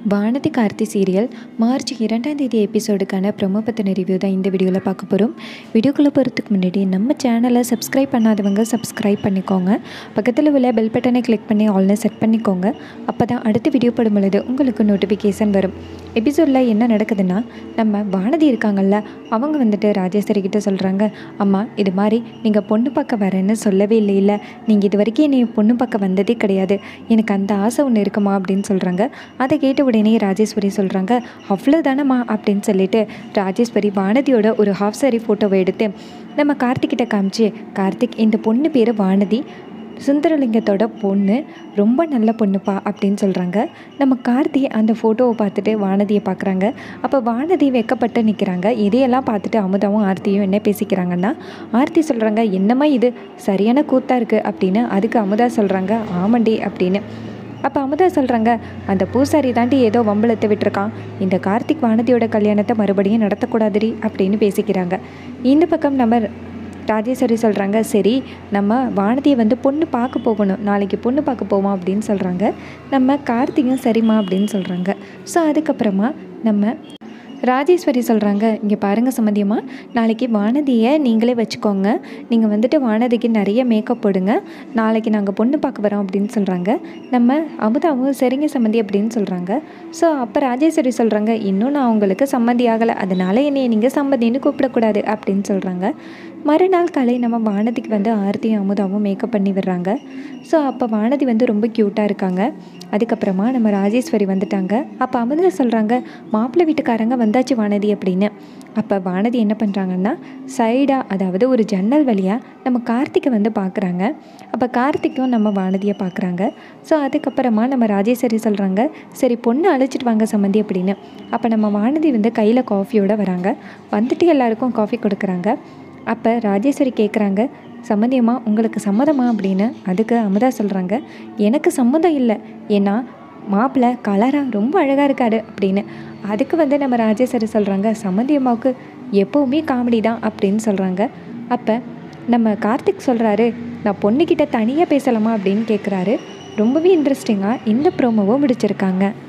Vanathi Karthi serial March இரண்டாம் தேதி எபிசோடுக்கான promo பற்றின ரிவ்யூ தான் இந்த வீடியோவில் பார்க்க போகிறோம் வீடியோக்குள்ளே போகிறதுக்கு முன்னாடி நம்ம சேனலை சப்ஸ்கிரைப் பண்ணாதவங்க சப்ஸ்கிரைப் பண்ணிக்கோங்க பக்கத்தில் உள்ள பெல் பட்டனை கிளிக் பண்ணி ஆல்னு செட் பண்ணிக்கோங்க அப்போ தான் அடுத்த வீடியோ போடும் பொழுது உங்களுக்கு நோட்டிஃபிகேஷன் வரும் எபிசோடில் என்ன நடக்குதுன்னா நம்ம வானதி இருக்காங்கல்ல அவங்க வந்துட்டு ராஜேஸ்வரி கிட்ட சொல்கிறாங்க அம்மா இது மாதிரி நீங்கள் பொண்ணு பார்க்க வரேன்னு சொல்லவே இல்லை இல்லை நீங்கள் இது வரைக்கும் என்னை பொண்ணு பார்க்க வந்ததே கிடையாது எனக்கு அந்த ஆசை ஒன்று இருக்குமா அப்படின்னு சொல்கிறாங்க அதை கேட்ட உடனே ராஜேஸ்வரி சொல்கிறாங்க அவ்வளோதானம்மா அப்படின்னு சொல்லிட்டு ராஜேஸ்வரி வானதியோட ஒரு ஹாஃப் சாரி ஃபோட்டோவை எடுத்து நம்ம கார்த்திக்கிட்ட காமிச்சு கார்த்திக் இந்த பொண்ணு பேர் வானதி சுந்தரலிங்கத்தோட பொண்ணு ரொம்ப நல்ல பொண்ணுப்பா அப்படின்னு சொல்கிறாங்க நம்ம கார்த்தி அந்த ஃபோட்டோவை பார்த்துட்டு வானதியை பார்க்குறாங்க அப்போ வானதி வெக்கப்பட்டு நிற்கிறாங்க இதையெல்லாம் பார்த்துட்டு அமுதாவும் ஆர்த்தியும் என்ன பேசிக்கிறாங்கன்னா ஆர்த்தி சொல்கிறாங்க என்னம்மா இது சரியான கூத்தாக இருக்குது அப்படின்னு அதுக்கு அமுதா சொல்கிறாங்க ஆமண்டி அப்படின்னு அப்போ அமுதா சொல்கிறாங்க அந்த பூசாரி தாண்டி ஏதோ வம்பளத்தை விட்டுருக்கான் இந்த கார்த்திக் வானதியோட கல்யாணத்தை மறுபடியும் நடத்தக்கூடாதுடி அப்படின்னு பேசிக்கிறாங்க இந்த பக்கம் நம்ம ராஜேஸ்வரி சொல்கிறாங்க சரி நம்ம வானதியை வந்து பொண்ணு பார்க்க போகணும் நாளைக்கு பொண்ணு பார்க்க போவோம் அப்படின்னு சொல்கிறாங்க நம்ம கார்த்திகும் சரிம்மா அப்படின்னு சொல்கிறாங்க ஸோ அதுக்கப்புறமா நம்ம ராஜேஸ்வரி சொல்கிறாங்க இங்கே பாருங்கள் சம்மந்தியமாக நாளைக்கு வானதியை நீங்களே வச்சுக்கோங்க நீங்கள் வந்துட்டு வானதிக்கு நிறைய மேக்கப் போடுங்க நாளைக்கு நாங்கள் பொண்ணு பார்க்க வரோம் அப்படின்னு சொல்கிறாங்க நம்ம அமுதாவும் சரிங்க சம்மந்தி அப்படின்னு சொல்கிறாங்க ஸோ அப்போ ராஜேஸ்வரி சொல்கிறாங்க இன்னும் நான் உங்களுக்கு சம்மந்தி ஆகலை அதனால் என்னையை நீங்கள் சம்மந்தின்னு கூப்பிடக்கூடாது அப்படின்னு சொல்கிறாங்க மறுநாள் காலை நம்ம வானதிக்கு வந்து ஆர்த்தியும் அமுதாவும் மேக்கப் பண்ணி விடுறாங்க ஸோ அப்போ வானதி வந்து ரொம்ப க்யூட்டாக இருக்காங்க அதுக்கப்புறமா நம்ம ராஜேஸ்வரி வந்துட்டாங்க அப்போ அமுதா சொல்கிறாங்க மாப்பிள்ளை வீட்டுக்காரங்க வந்தாச்சு வானதி அப்படின்னு அப்போ வானதி என்ன பண்ணுறாங்கன்னா சைடாக அதாவது ஒரு ஜன்னல் வழியாக நம்ம கார்த்திகை வந்து பார்க்குறாங்க அப்போ கார்த்திக்கும் நம்ம வானதியை பார்க்குறாங்க ஸோ அதுக்கப்புறமா நம்ம ராஜேஸ்வரி சொல்கிறாங்க சரி பொண்ணு அழைச்சிட்டு வாங்க சம்மந்தி அப்படின்னு அப்போ நம்ம வானதி வந்து கையில் காஃபியோடு வராங்க வந்துட்டு எல்லாருக்கும் காஃபி கொடுக்குறாங்க அப்போ ராஜேஸ்வரி கேட்குறாங்க சம்மந்தியம்மா உங்களுக்கு சம்மதமா அப்படின்னு அதுக்கு அமுதா சொல்கிறாங்க எனக்கு சம்மதம் இல்லை ஏன்னா மாப்பிள்ளை கலராக ரொம்ப அழகாக இருக்காரு அப்படின்னு அதுக்கு வந்து நம்ம ராஜேஸ்வரி சொல்கிறாங்க சம்மந்தியம்மாவுக்கு எப்போவுமே காமெடி தான் அப்படின்னு சொல்கிறாங்க அப்போ நம்ம கார்த்திக் சொல்கிறாரு நான் பொண்ணுக்கிட்ட தனியாக பேசலாமா அப்படின்னு கேட்குறாரு ரொம்பவே இன்ட்ரெஸ்டிங்காக இந்த ப்ரோமோவும் முடிச்சிருக்காங்க